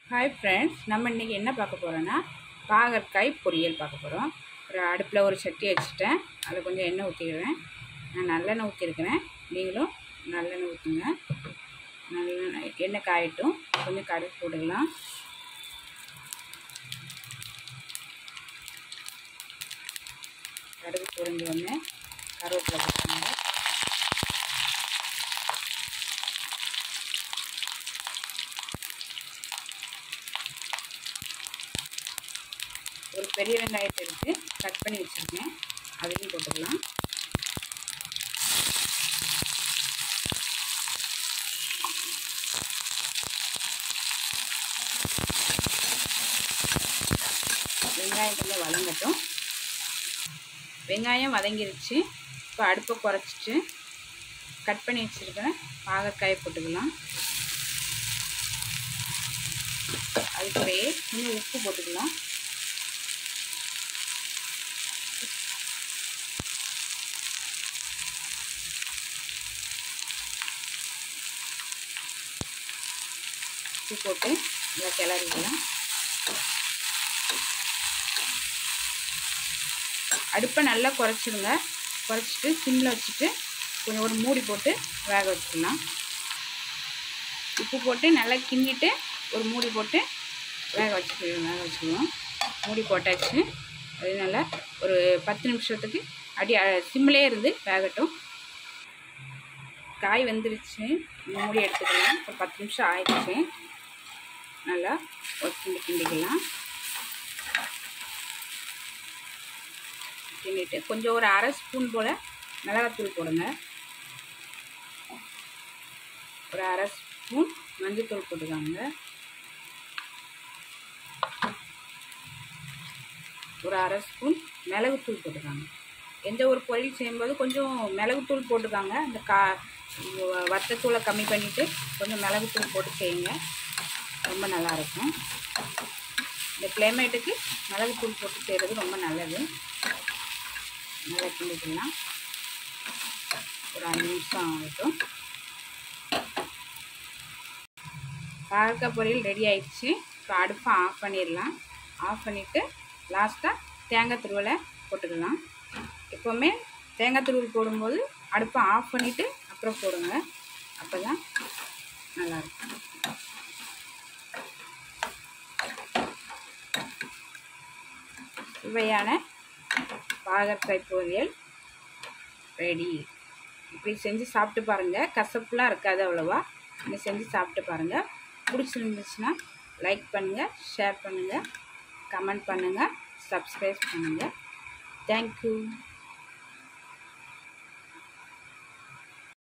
hi friends நம்ம இன்றைக்கி என்ன பார்க்க போகிறோன்னா பாகற்காய் பொரியல் பார்க்க போகிறோம் ஒரு அடுப்பில் ஒரு சட்டி வச்சுட்டேன் அதில் கொஞ்சம் எண்ணெய் ஊற்றிடுவேன் நான் நல்லெண்ணெய் ஊற்றிருக்கிறேன் நீங்களும் நல்லெண்ணெய் ஊற்றுங்க நல்லெண்ணெய் எண்ணெய் காயட்டும் கொஞ்சம் கடுகு போட்டுக்கலாம் கடுகு பொரிஞ்ச உடனே கருவேப்பிலை போட்டுங்க ஒரு பெரிய வெங்காயத்தை எடுத்து கட் பண்ணி வச்சுருக்கேன் அதையும் போட்டுக்கலாம் வெங்காயம் கொஞ்சம் வதங்கட்டும் வெங்காயம் வதங்கிருச்சு இப்போ அடுப்பை குறைச்சிட்டு கட் பண்ணி வச்சுருக்கிற பாகற்காயை போட்டுக்கலாம் அது கூடயே கொஞ்சம் உப்பு போட்டுக்கலாம் உப்பு போட்டு நல்லா கிளறிக்கலாம் அடுப்பை நல்லா குறைச்சிடுங்க குறைச்சிட்டு சிம்மில் வச்சுட்டு கொஞ்சம் ஒரு மூடி போட்டு வேக வச்சுக்கலாம் உப்பு போட்டு நல்லா கிண்டிட்டு ஒரு மூடி போட்டு வேக வச்சு வேக வச்சுக்குவோம் மூடி போட்டாச்சு அது நல்லா ஒரு பத்து நிமிஷத்துக்கு அடி சிம்மிலே இருந்து வேகட்டும் காய் வெந்துருச்சு மூடி எடுத்துக்கலாம் ஒரு பத்து நிமிஷம் ஆயிடுச்சு நல்லா ஒரு கிண்டி கிண்டிக்கலாம் கிண்டிட்டு கொஞ்சம் ஒரு அரை ஸ்பூன் போல் மிளகாத்தூள் போடுங்க ஒரு அரை ஸ்பூன் மஞ்சத்தூள் போட்டுக்காங்க ஒரு அரை ஸ்பூன் மிளகுத்தூள் போட்டுக்காங்க எந்த ஒரு பொரியல் செய்யும்போது கொஞ்சம் மிளகுத்தூள் போட்டுக்காங்க அந்த கா வத்தத்தூளை கம்மி பண்ணிவிட்டு கொஞ்சம் மிளகுத்தூள் போட்டு செய்யுங்க ரொம்ப நல்லாயிருக்கும் இந்த கிளைமேட்டுக்கு மிளகுத்தூள் போட்டு செய்கிறது ரொம்ப நல்லது நல்லா கிண்டிக்கலாம் ஒரு அஞ்சு நிமிஷம் ஆகட்டும் பாகற்காய் பொரியல் ரெடி ஆயிடுச்சு இப்போ அடுப்பை ஆஃப் பண்ணிடலாம் ஆஃப் பண்ணிவிட்டு லாஸ்ட்டாக தேங்காய் துருவலை போட்டுக்கலாம் எப்போவுமே தேங்காய் துருவல் போடும்போது அடுப்பை ஆஃப் பண்ணிவிட்டு அப்புறம் போடுங்க அப்போ தான் நல்லாயிருக்கும் சுவையான பாகற்காய் பொரியல் ரெடி இப்படி செஞ்சு சாப்பிட்டு பாருங்கள் கசப்புலாம் இருக்காது அவ்வளோவா இப்படி செஞ்சு சாப்பிட்டு பாருங்கள் பிடிச்சிருந்துச்சுன்னா லைக் பண்ணுங்கள் ஷேர் பண்ணுங்கள் கமெண்ட் பண்ணுங்கள் சப்ஸ்கிரைப் பண்ணுங்கள் தேங்க்யூ